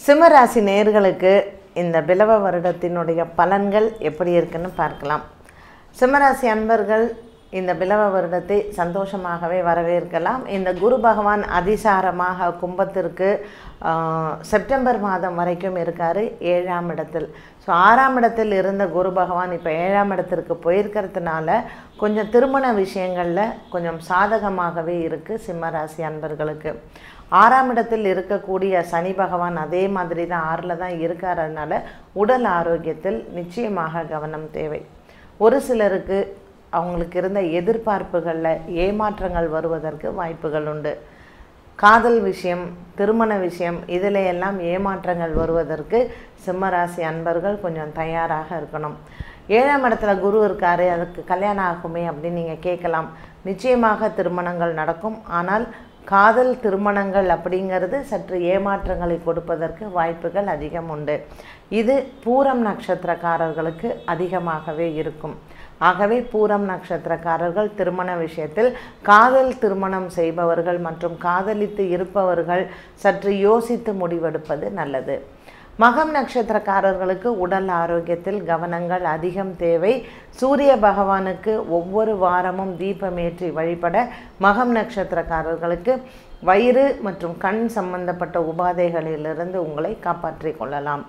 சிம்மராசி நேர்களுக்கு இந்த பிலவ வருடத்தினுடைய பலன்கள் எப்படி இருக்குன்னு பார்க்கலாம் சிம்மராசி அன்பர்கள் இந்த பிலவ வருடத்தை சந்தோஷமாகவே வரவேற்கலாம் இந்த குரு பகவான் அதிசாரமாக கும்பத்திற்கு ஆஹ், செப்டம்பர் மாதம் வரைக்கும் இருக்கார் ஏழாம் இடத்தில் ஸோ ஆறாம் இடத்தில் இருந்த குரு பகவான் இப்போ ஏழாம் இடத்திற்கு போயிருக்கிறதுனால கொஞ்சம் திருமண விஷயங்களில் கொஞ்சம் சாதகமாகவே இருக்குது சிம்மராசி அன்பர்களுக்கு ஆறாம் இடத்தில் இருக்கக்கூடிய சனி பகவான் அதே மாதிரி தான் ஆறில் தான் இருக்காரதுனால உடல் ஆரோக்கியத்தில் நிச்சயமாக கவனம் தேவை ஒரு சிலருக்கு அவங்களுக்கு இருந்த எதிர்பார்ப்புகளில் ஏமாற்றங்கள் வருவதற்கு வாய்ப்புகள் உண்டு காதல் விஷயம் திருமண விஷயம் இதில் எல்லாம் ஏமாற்றங்கள் வருவதற்கு சிம்மராசி அன்பர்கள் கொஞ்சம் தயாராக இருக்கணும் ஏழாம் இடத்துல குரு இருக்காரு அதுக்கு கல்யாணம் ஆகுமே அப்படின்னு நீங்கள் கேட்கலாம் நிச்சயமாக திருமணங்கள் நடக்கும் ஆனால் காதல் திருமணங்கள் அப்படிங்கிறது சற்று ஏமாற்றங்களை கொடுப்பதற்கு வாய்ப்புகள் அதிகம் உண்டு இது பூரம் நட்சத்திரக்காரர்களுக்கு அதிகமாகவே இருக்கும் ஆகவே பூரம் நட்சத்திரக்காரர்கள் திருமண விஷயத்தில் காதல் திருமணம் செய்பவர்கள் மற்றும் காதலித்து இருப்பவர்கள் சற்று யோசித்து முடிவெடுப்பது நல்லது மகம் நட்சத்திரக்காரர்களுக்கு உடல் ஆரோக்கியத்தில் கவனங்கள் அதிகம் தேவை சூரிய பகவானுக்கு ஒவ்வொரு வாரமும் தீபமேற்றி வழிபட மகம் நட்சத்திரக்காரர்களுக்கு வயிறு மற்றும் கண் சம்பந்தப்பட்ட உபாதைகளிலிருந்து உங்களை காப்பாற்றிக் கொள்ளலாம்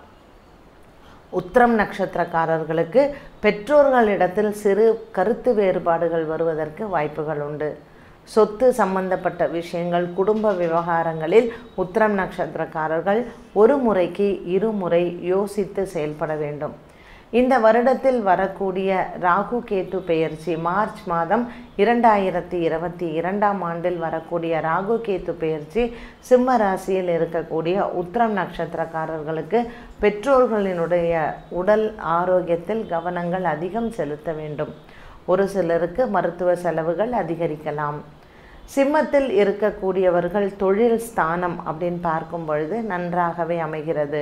உத்திரம் நட்சத்திரக்காரர்களுக்கு பெற்றோர்களிடத்தில் சிறு கருத்து வேறுபாடுகள் வருவதற்கு வாய்ப்புகள் உண்டு சொத்து சம்பந்தப்பட்ட விஷயங்கள் குடும்ப விவகாரங்களில் உத்திரம் நட்சத்திரக்காரர்கள் ஒரு முறைக்கு இருமுறை யோசித்து செயல்பட வேண்டும் இந்த வருடத்தில் வரக்கூடிய ராகு கேது பெயர்ச்சி மார்ச் மாதம் இரண்டாயிரத்தி இருபத்தி இரண்டாம் ஆண்டில் வரக்கூடிய ராகு கேது பெயர்ச்சி சிம்ம ராசியில் இருக்கக்கூடிய உத்திரம் நட்சத்திரக்காரர்களுக்கு பெற்றோர்களினுடைய உடல் ஆரோக்கியத்தில் கவனங்கள் அதிகம் செலுத்த வேண்டும் ஒரு சிலருக்கு மருத்துவ செலவுகள் அதிகரிக்கலாம் சிம்மத்தில் இருக்கக்கூடியவர்கள் தொழில் ஸ்தானம் அப்படின்னு பார்க்கும் பொழுது நன்றாகவே அமைகிறது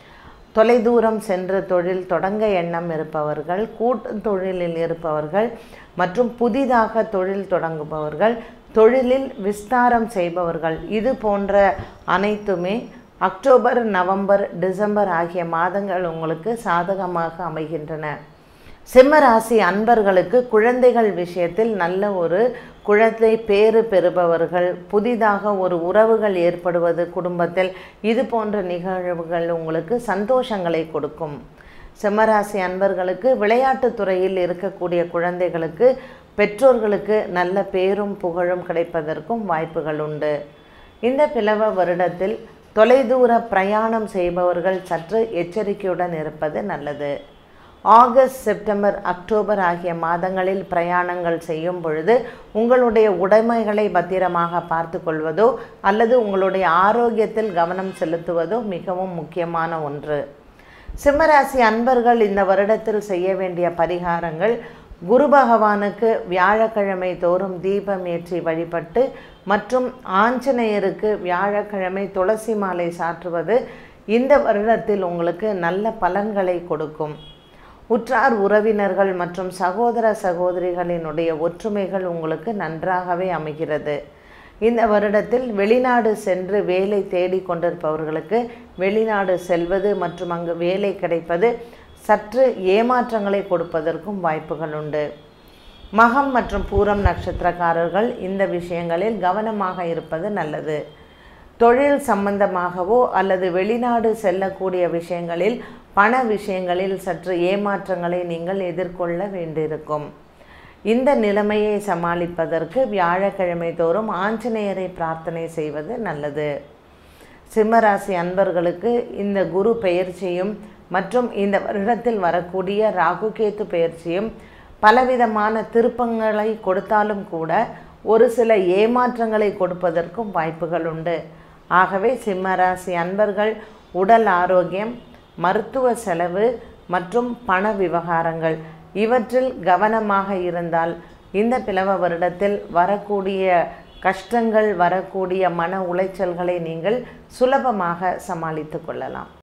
தொலைதூரம் சென்று தொழில் தொடங்க எண்ணம் இருப்பவர்கள் கூட்டு தொழிலில் இருப்பவர்கள் மற்றும் புதிதாக தொழில் தொடங்குபவர்கள் தொழிலில் விஸ்தாரம் செய்பவர்கள் இது போன்ற அனைத்துமே அக்டோபர் நவம்பர் டிசம்பர் ஆகிய மாதங்கள் உங்களுக்கு சாதகமாக அமைகின்றன சிம்மராசி அன்பர்களுக்கு குழந்தைகள் விஷயத்தில் நல்ல ஒரு குழந்தை பேறு பெறுபவர்கள் புதிதாக ஒரு உறவுகள் ஏற்படுவது குடும்பத்தில் இது போன்ற நிகழ்வுகள் உங்களுக்கு சந்தோஷங்களை கொடுக்கும் சிம்மராசி அன்பர்களுக்கு விளையாட்டுத் துறையில் இருக்கக்கூடிய குழந்தைகளுக்கு பெற்றோர்களுக்கு நல்ல பேரும் புகழும் கிடைப்பதற்கும் வாய்ப்புகள் உண்டு இந்த பிளவ வருடத்தில் தொலைதூர பிரயாணம் செய்பவர்கள் சற்று எச்சரிக்கையுடன் இருப்பது நல்லது ஆகஸ்ட் செப்டம்பர் அக்டோபர் ஆகிய மாதங்களில் பிரயாணங்கள் செய்யும் பொழுது உங்களுடைய உடைமைகளை பத்திரமாக பார்த்து கொள்வதோ அல்லது உங்களுடைய ஆரோக்கியத்தில் கவனம் செலுத்துவதோ மிகவும் முக்கியமான ஒன்று சிம்மராசி அன்பர்கள் இந்த வருடத்தில் செய்ய வேண்டிய பரிகாரங்கள் குரு பகவானுக்கு வியாழக்கிழமை தோறும் தீபம் ஏற்றி வழிபட்டு மற்றும் ஆஞ்சநேயருக்கு வியாழக்கிழமை துளசி மாலை சாற்றுவது இந்த வருடத்தில் உங்களுக்கு நல்ல பலன்களை கொடுக்கும் உற்றார் உறவினர்கள் மற்றும் சகோதர சகோதரிகளினுடைய ஒற்றுமைகள் உங்களுக்கு நன்றாகவே அமைகிறது இந்த வருடத்தில் வெளிநாடு சென்று வேலை தேடி கொண்டிருப்பவர்களுக்கு வெளிநாடு செல்வது மற்றும் அங்கு வேலை கிடைப்பது சற்று ஏமாற்றங்களை கொடுப்பதற்கும் வாய்ப்புகள் உண்டு மகம் மற்றும் பூரம் நட்சத்திரக்காரர்கள் இந்த விஷயங்களில் கவனமாக இருப்பது நல்லது தொழில் சம்பந்தமாகவோ அல்லது வெளிநாடு செல்லக்கூடிய விஷயங்களில் பண விஷயங்களில் சற்று ஏமாற்றங்களை நீங்கள் எதிர்கொள்ள வேண்டியிருக்கும் இந்த நிலைமையை சமாளிப்பதற்கு வியாழக்கிழமை தோறும் ஆஞ்சநேயரை பிரார்த்தனை செய்வது நல்லது சிம்மராசி அன்பர்களுக்கு இந்த குரு பெயர்ச்சியும் மற்றும் இந்த வருடத்தில் வரக்கூடிய ராகுகேத்து பெயர்ச்சியும் பலவிதமான திருப்பங்களை கொடுத்தாலும் கூட ஒரு சில ஏமாற்றங்களை கொடுப்பதற்கும் வாய்ப்புகள் உண்டு ஆகவே சிம்மராசி அன்பர்கள் உடல் ஆரோக்கியம் மருத்துவ செலவு மற்றும் பண விவகாரங்கள் இவற்றில் கவனமாக இருந்தால் இந்த பிளவ வருடத்தில் வரக்கூடிய கஷ்டங்கள் வரக்கூடிய மன உளைச்சல்களை நீங்கள் சுலபமாக சமாளித்து கொள்ளலாம்